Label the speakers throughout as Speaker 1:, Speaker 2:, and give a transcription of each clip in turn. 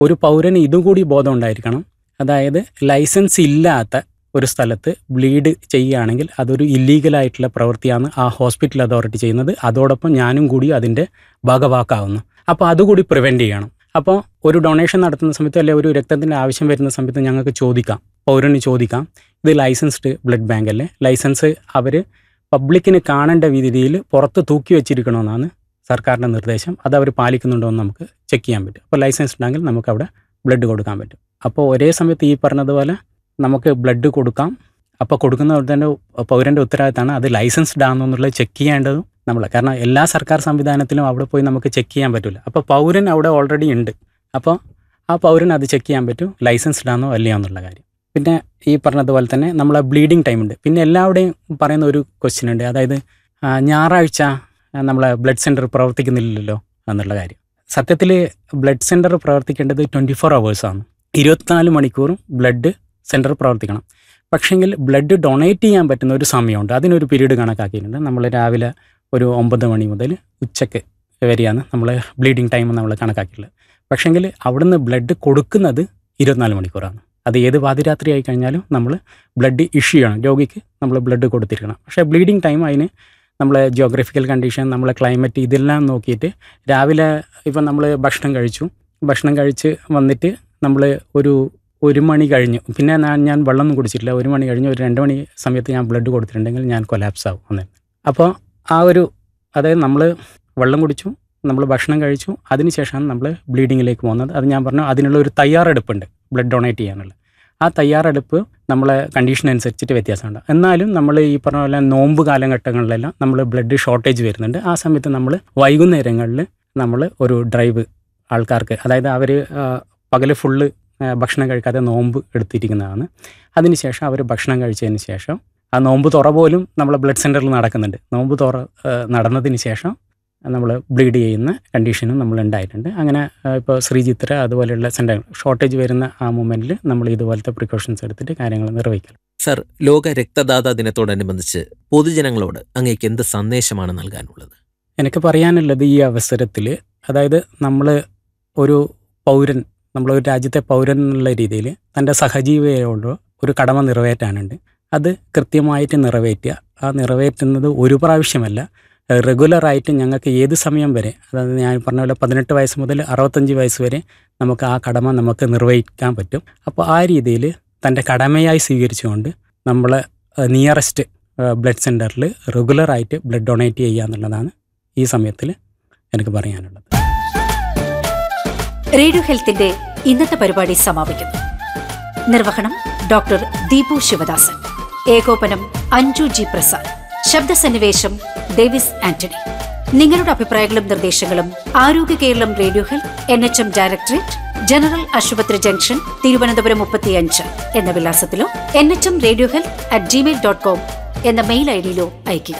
Speaker 1: ഒരു പൗരന് ഇതും കൂടി ബോധം ഉണ്ടായിരിക്കണം അതായത് ലൈസൻസ് ഇല്ലാത്ത ഒരു സ്ഥലത്ത് ബ്ലീഡ് ചെയ്യുകയാണെങ്കിൽ അതൊരു ഇല്ലീഗലായിട്ടുള്ള പ്രവൃത്തിയാണ് ആ ഹോസ്പിറ്റൽ അതോറിറ്റി ചെയ്യുന്നത് അതോടൊപ്പം ഞാനും കൂടി അതിൻ്റെ ഭാഗവാക്കാവുന്നു അപ്പോൾ അതുകൂടി പ്രിവെൻറ്റ് ചെയ്യണം അപ്പോൾ ഒരു ഡൊണേഷൻ നടത്തുന്ന സമയത്ത് അല്ലെങ്കിൽ ഒരു രക്തത്തിൻ്റെ ആവശ്യം വരുന്ന സമയത്ത് ഞങ്ങൾക്ക് ചോദിക്കാം പൗരന് ചോദിക്കാം ഇത് ലൈസൻസ്ഡ് ബ്ലഡ് ബാങ്ക് അല്ലേ ലൈസൻസ് അവർ പബ്ലിക്കിന് കാണേണ്ട രീതിയിൽ പുറത്ത് തൂക്കി വെച്ചിരിക്കണമെന്നാണ് സർക്കാരിൻ്റെ നിർദ്ദേശം അത് അവർ പാലിക്കുന്നുണ്ടോ എന്ന് നമുക്ക് ചെക്ക് ചെയ്യാൻ പറ്റും അപ്പോൾ ലൈസൻസ് ഉണ്ടെങ്കിൽ നമുക്ക് അവിടെ ബ്ലഡ് കൊടുക്കാൻ പറ്റും അപ്പോൾ ഒരേ സമയത്ത് ഈ പറഞ്ഞതുപോലെ നമുക്ക് ബ്ലഡ് കൊടുക്കാം അപ്പോൾ കൊടുക്കുന്ന തന്നെ പൗരൻ്റെ ഉത്തരവാദിത്തമാണ് അത് ലൈസൻസ്ഡ് ആണോ എന്നുള്ളത് ചെക്ക് ചെയ്യേണ്ടതും നമ്മൾ കാരണം എല്ലാ സർക്കാർ സംവിധാനത്തിലും അവിടെ പോയി നമുക്ക് ചെക്ക് ചെയ്യാൻ പറ്റില്ല അപ്പോൾ പൗരൻ അവിടെ ഓൾറെഡി ഉണ്ട് അപ്പോൾ ആ പൗരൻ അത് ചെക്ക് ചെയ്യാൻ പറ്റും ലൈസൻസ്ഡ് ആണോ അല്ലയോ എന്നുള്ള കാര്യം പിന്നെ ഈ പറഞ്ഞതുപോലെ തന്നെ നമ്മളെ ബ്ലീഡിങ് ടൈം ഉണ്ട് പിന്നെ എല്ലാവരുടെയും പറയുന്ന ഒരു ക്വസ്റ്റ്യൻ ഉണ്ട് അതായത് ആ, ഞായറാഴ്ച ആ, നമ്മളെ ബ്ലഡ് സെൻറ്റർ പ്രവർത്തിക്കുന്നില്ലല്ലോ എന്നുള്ള കാര്യം സത്യത്തിൽ ബ്ലഡ് സെൻറ്റർ പ്രവർത്തിക്കേണ്ടത് ട്വൻറ്റി ഫോർ ആണ് ഇരുപത്തിനാല് മണിക്കൂറും ബ്ലഡ് സെൻറ്റർ പ്രവർത്തിക്കണം പക്ഷേങ്കിൽ ബ്ലഡ് ഡൊണേറ്റ് ചെയ്യാൻ പറ്റുന്ന ഒരു സമയമുണ്ട് അതിനൊരു പീരീഡ് കണക്കാക്കിയിട്ടുണ്ട് നമ്മൾ രാവിലെ ഒരു ഒമ്പത് മണി മുതൽ ഉച്ചയ്ക്ക് വരെയാണ് നമ്മൾ ബ്ലീഡിങ് ടൈം നമ്മൾ കണക്കാക്കിയിട്ടുള്ളത് പക്ഷേങ്കിൽ അവിടുന്ന് ബ്ലഡ് കൊടുക്കുന്നത് ഇരുപത്തിനാല് മണിക്കൂറാണ് അത് ഏത് പാതിരാത്രി ആയി കഴിഞ്ഞാലും നമ്മൾ ബ്ലഡ് ഇഷ്യൂ ചെയ്യണം രോഗിക്ക് നമ്മൾ ബ്ലഡ് കൊടുത്തിരിക്കണം പക്ഷേ ബ്ലീഡിങ് ടൈം അതിന് നമ്മളെ ജിയോഗ്രഫിക്കൽ കണ്ടീഷൻ നമ്മളെ ക്ലൈമറ്റ് ഇതെല്ലാം നോക്കിയിട്ട് രാവിലെ ഇപ്പം നമ്മൾ ഭക്ഷണം കഴിച്ചു ഭക്ഷണം കഴിച്ച് വന്നിട്ട് നമ്മൾ ഒരു ഒരു മണി കഴിഞ്ഞു പിന്നെ ഞാൻ ഞാൻ വെള്ളമൊന്നും കുടിച്ചിട്ടില്ല ഒരു മണി കഴിഞ്ഞ് ഒരു രണ്ട് മണി സമയത്ത് ഞാൻ ബ്ലഡ് കൊടുത്തിട്ടുണ്ടെങ്കിൽ ഞാൻ കൊലാപ്സ് ആവും അന്നേ അപ്പോൾ ആ ഒരു അതായത് നമ്മൾ വെള്ളം കുടിച്ചു നമ്മൾ ഭക്ഷണം കഴിച്ചു അതിനുശേഷമാണ് നമ്മൾ ബ്ലീഡിങ്ങിലേക്ക് പോകുന്നത് അത് ഞാൻ പറഞ്ഞു അതിനുള്ള ഒരു തയ്യാറെടുപ്പുണ്ട് ബ്ലഡ് ഡൊണേറ്റ് ചെയ്യാനുള്ള ആ തയ്യാറെടുപ്പ് നമ്മളെ കണ്ടീഷൻ അനുസരിച്ചിട്ട് വ്യത്യാസമുണ്ട് എന്നാലും നമ്മൾ ഈ പറഞ്ഞ പോലെ നോമ്പ് കാലഘട്ടങ്ങളിലെല്ലാം നമ്മൾ ബ്ലഡ് ഷോർട്ടേജ് വരുന്നുണ്ട് ആ സമയത്ത് നമ്മൾ വൈകുന്നേരങ്ങളിൽ നമ്മൾ ഒരു ഡ്രൈവ് ആൾക്കാർക്ക് അതായത് അവർ പകൽ ഫുള്ള് ഭക്ഷണം കഴിക്കാതെ നോമ്പ് എടുത്തിരിക്കുന്നതാണ് അതിനുശേഷം അവർ ഭക്ഷണം കഴിച്ചതിന് ശേഷം ആ നോമ്പ് തുറ പോലും നമ്മളെ ബ്ലഡ് സെൻറ്ററിൽ നടക്കുന്നുണ്ട് നോമ്പ് തുറ ആ, നടന്നതിന് ശേഷം നമ്മൾ ബ്ലീഡ് ചെയ്യുന്ന കണ്ടീഷനും നമ്മൾ ഉണ്ടായിട്ടുണ്ട് അങ്ങനെ ഇപ്പോൾ ശ്രീചിത്ര അതുപോലെയുള്ള സെൻറ്റർ ഷോർട്ടേജ് വരുന്ന ആ മൂമെൻറ്റിൽ നമ്മൾ ഇതുപോലത്തെ പ്രിക്കോഷൻസ് എടുത്തിട്ട് കാര്യങ്ങൾ നിർവഹിക്കണം
Speaker 2: സർ ലോക രക്തദാതാ ദിനത്തോടനുബന്ധിച്ച് പൊതുജനങ്ങളോട് അങ്ങേക്ക് എന്ത് സന്ദേശമാണ് നൽകാനുള്ളത്
Speaker 1: എനിക്ക് പറയാനുള്ളത് ഈ അവസരത്തിൽ അതായത് നമ്മൾ ഒരു പൗരൻ നമ്മളൊരു രാജ്യത്തെ പൗരൻ എന്നുള്ള രീതിയിൽ തൻ്റെ സഹജീവിയോട് ഒരു കടമ നിറവേറ്റാനുണ്ട് അത് കൃത്യമായിട്ട് നിറവേറ്റുക ആ നിറവേറ്റുന്നത് ഒരു പ്രാവശ്യമല്ല റെഗുലറായിട്ട് ഞങ്ങൾക്ക് ഏത് സമയം വരെ അതായത് ഞാൻ പറഞ്ഞ പോലെ പതിനെട്ട് വയസ്സ് മുതൽ അറുപത്തഞ്ച് വയസ്സ് വരെ നമുക്ക് ആ കടമ നമുക്ക് നിർവഹിക്കാൻ പറ്റും അപ്പോൾ ആ രീതിയിൽ തൻ്റെ കടമയായി സ്വീകരിച്ചുകൊണ്ട് നമ്മൾ നിയറസ്റ്റ് ബ്ലഡ് സെൻറ്ററിൽ റെഗുലറായിട്ട് ബ്ലഡ് ഡൊണേറ്റ് ചെയ്യുക എന്നുള്ളതാണ് ഈ സമയത്തിൽ എനിക്ക് പറയാനുള്ളത്
Speaker 3: റേഡിയോ ഹെൽത്തിന്റെ ഇന്നത്തെ പരിപാടി സമാപിക്കുന്നു നിർവഹണം ഡോക്ടർ ദീപു ശിവദാസൻ ഏകോപനം അഞ്ജു ജി പ്രസാദ് ശബ്ദസന്നിവേശം ഡേവിസ് ആന്റണി നിങ്ങളുടെ അഭിപ്രായങ്ങളും നിർദ്ദേശങ്ങളും Arogya Keralam radio health N H M directorate general ആശുപത്രി ജംഗ്ഷൻ തിരുവനന്തപുരം മുപ്പത്തിയഞ്ച് എന്ന വിലാസത്തിലോ N H M radio health at gmail dot com എന്ന മെയിൽ ഐ ഡിയിലോ അയയ്ക്കുക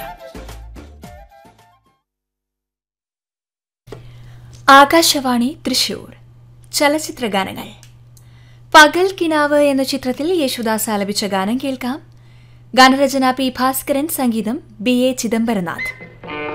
Speaker 4: ആകാശവാണി തൃശൂർ ചലച്ചിത്ര ഗാനങ്ങൾ പകൽ കിനാവ് എന്ന ചിത്രത്തിൽ യേശുദാസ് ആലപിച്ച ഗാനം കേൾക്കാം ഗാനരചന പി ഭാസ്കരൻ സംഗീതം ബി എ ചിദംബരനാഥ്